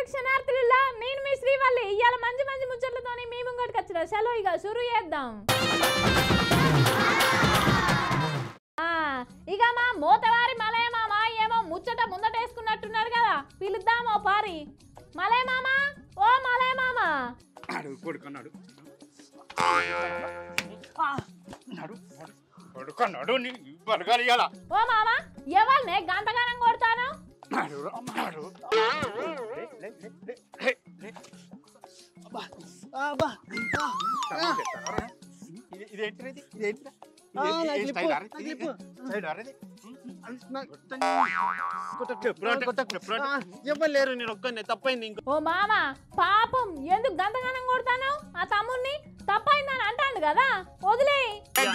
క్షణార్థులలో నేను మీ శ్రీవల్లి ఇవాళ మంచి మంచి ముచ్చట్లతోని మీ ముంగటికి వచ్చిన చలో ఇక షురు చేద్దాం ఆ, ఇక మా మూతవారి మలయ మామ ఏమో ముచ్చట ముందటేసుకున్నట్టున్నారు కదా పిలుద్దాం ఓ పారి మలయ మామ ఓ మలయ మామ అడుగు కొడుకున్నాడు నడు కొడుకున్నాడు బరగాలి ఇలా ఓ మామ ఎవరినే గంతగానం కొడతాను నడు నడు ఇదేంటి ఇదేంటి ఆ, నాకు లిప్పు, నాకు లిప్పు. ఎవరు లేరు నేను ఒక్కనే తప్పైంది ఇంకో ఓ మామ పాపం ఎందుకు గంతగానం కొడతాను ఆ తమ్ముణ్ణి తప్పైందని అంటాను కదా వదిలేయ్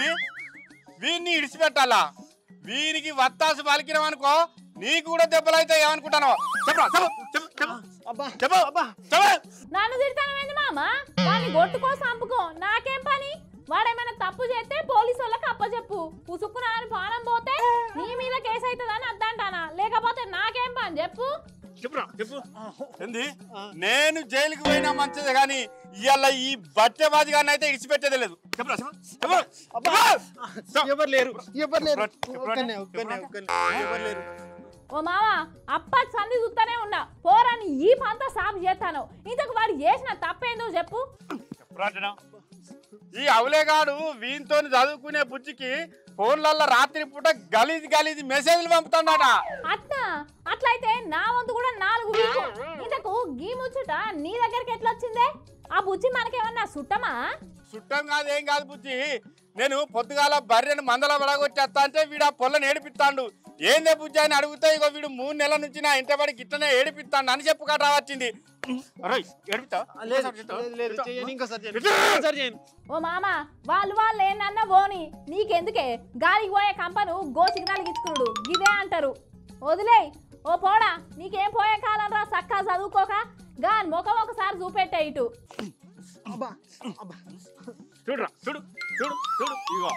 వీడిని ఇడిచిపెట్టాలా వీరికి వత్తాసు పలికినాం అనుకో నీకు కూడా దెబ్బలు అయితే ఏమనుకుంటాను చెప్పరా చెప్పు చెప్పు చెప్పు అబ్బా చెప్పు అబ్బా చెప్పు నన్ను తిడతానమైంది మామ వాడిని కొట్టుకో సంపుకో నాకేం పని వాడేమైనా తప్పు చేస్తే పోలీసు వాళ్ళకి అప్పచెప్పు పుసుక్కున అని పానం పోతే నీ మీద కేసు అవుతుందని అద్దంటానా లేకపోతే నాకేం పని చెప్పు చెప్పురా చెప్పు ఏంది నేను జైలుకి పోయినా మంచిదే కానీ ఇవాళ ఈ బట్టె బాజీ గారిని అయితే ఇడిచిపెట్టేదే లేదు చెప్పురా చెప్పు చెప్పు అబ్బా చెప్పు. ఎవరు లేరు ఎవరు లేరు చెప్పరా, ఒక్కనే చెప్పరా. ఒక్కనే ఒక్కనే ఎవరు లేరు ఓ మామ అప్పటి సంధి చూస్తానే ఉన్నా పోరాని ఈ పంత సాగు చేస్తాను ఇంతకు వాడు చేసిన తప్పేందో చెప్పు చెప్పురా అంటున్నా. ఈ అవలేగాడు వీంతో చదువుకునే బుజ్జికి ఫోన్లల్లో రాత్రి పూట గలీజ్ గలీజ్ మెసేజ్లు పంపుతాడట అట్నా అట్లయితే నా వంతు కూడా నాలుగు వీకు ఇంతకు గీ ముచ్చుట నీ దగ్గరికి ఎట్లా వచ్చిందే ఆ బుజ్జి మనకేమన్నా సుట్టమా చుట్టం కాదు ఏం కాదు బుజ్జి నేను పొద్దుగాల బర్రెను మందల పడగొట్టేస్తా అంటే వీడు ఆ పొల్లని ఏడిపిస్తాడు ఏందే బుజ్జి అని అడిగితే ఇగో వీడు మూడు నెలల నుంచి నా ఇంటి పడి గిట్టనే ఏడిపిస్తాడు అని చెప్పు కట్రా వచ్చింది అరేయ్, ఏడిపిస్తావా? ఆ, లేదు ఏడిపిస్తావా? లేదు, లేదు చెయ్యను ఇంకోసారి చేయను విజయ్! ఇంకోసారి చేయను ఓ మామ వాళ్ళు వాళ్ళు ఏందన్నా పోని నీకెందుకే గాలికి పోయే కంపను గో సిగ్నల్ ఇచ్చుకున్నాడు గిదే అంటారు వదిలేయ్ ఓ పోడా నీకేం పోయే కాలం రా సక్కా చదువుకోక గాని ముఖం ఒకసారి చూపెట్టే ఇటు అబ్బా అబ్బా చూడురా చూడు చూడు చూడు ఇగో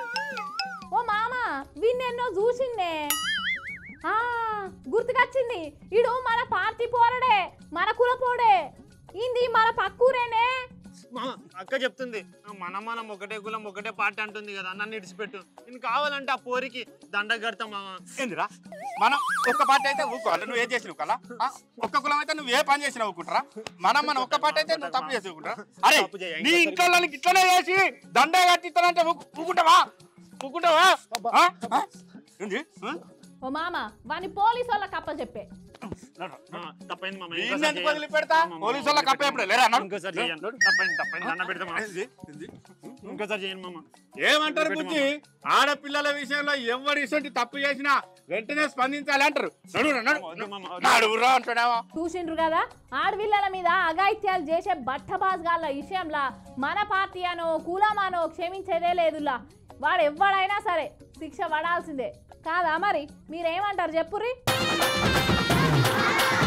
ఓ మామ వీన్నెన్నో చూసిండే ఆ గుర్తుకొచ్చింది ఇడు మన పార్టీ పోరడే మన కుల పోడే ఇంది మన పక్కూరేనే మామ అక్క చెప్తుంది మన మనం ఒకటే కులం ఒకటే పార్టీ అంటుంది కదా నన్ను ఇడిచిపెట్టు నేను కావాలంటే ఆ పోరికి దండ కడతా మామ ఏందిరా మనం ఒక్క పాట అయితే ఊకోవాలి నువ్వు ఏం చేసినావు కదా ఆ? ఒక్క కులం అయితే నువ్వు ఏ పని చేసినావు ఊకుంటారా మనం మన ఒక్క పాట అయితే నువ్వు తప్పు చేసి ఊకుంటారా అరే తప్పు చేయ, నీ ఇంకోసారి ఇంట్లో వాళ్ళకి ఇట్లనే చేసి దండే కట్టిస్తానంటే ఊకు- ఊకుంటావా ఊకుంటావా ఆ? ఆ? ఏంది ఆ? ఓ మామ వాని పోలీసు వాళ్ళకి అప్ప చెప్పే నడు, మామ, నడు. తప్పైంది మామ వీడిని ఇంకోసారి ఎందుకు చేయను. వదిలిపెడతా? మామ, పోలీసు వాళ్ళకి అప్ప ఎప్పుడు? లేరా అన్నాడు? ఇంకోసారి చేయను. నడు. తప్పైంది తప్పైంది దండ పెడతా మామ ఏంది? ఏంది? ఇంకోసారి చేయను మామ ఏమంటారు పెట్టు బుజ్జి ఆడపిల్లల విషయంలో ఎవరు ఇటువంటి తప్పు చేసినా వెంటనే స్పందించాలి అంటారు నడువురా, నడు. వద్దు మామ, వద్దు. నడువురా అంటున్నావా చూసిండ్రు కదా ఆడవిల్లల మీద అఘాయిత్యాలు చేసే బట్టబాజ్గాళ్ళ విషయంలో మన పార్టీ అనో కులమానో క్షమించేదే లేదులా వాడు ఎవడైనా సరే శిక్ష పడాల్సిందే కాదా మరి మీరేమంటారు చెప్పుర్రి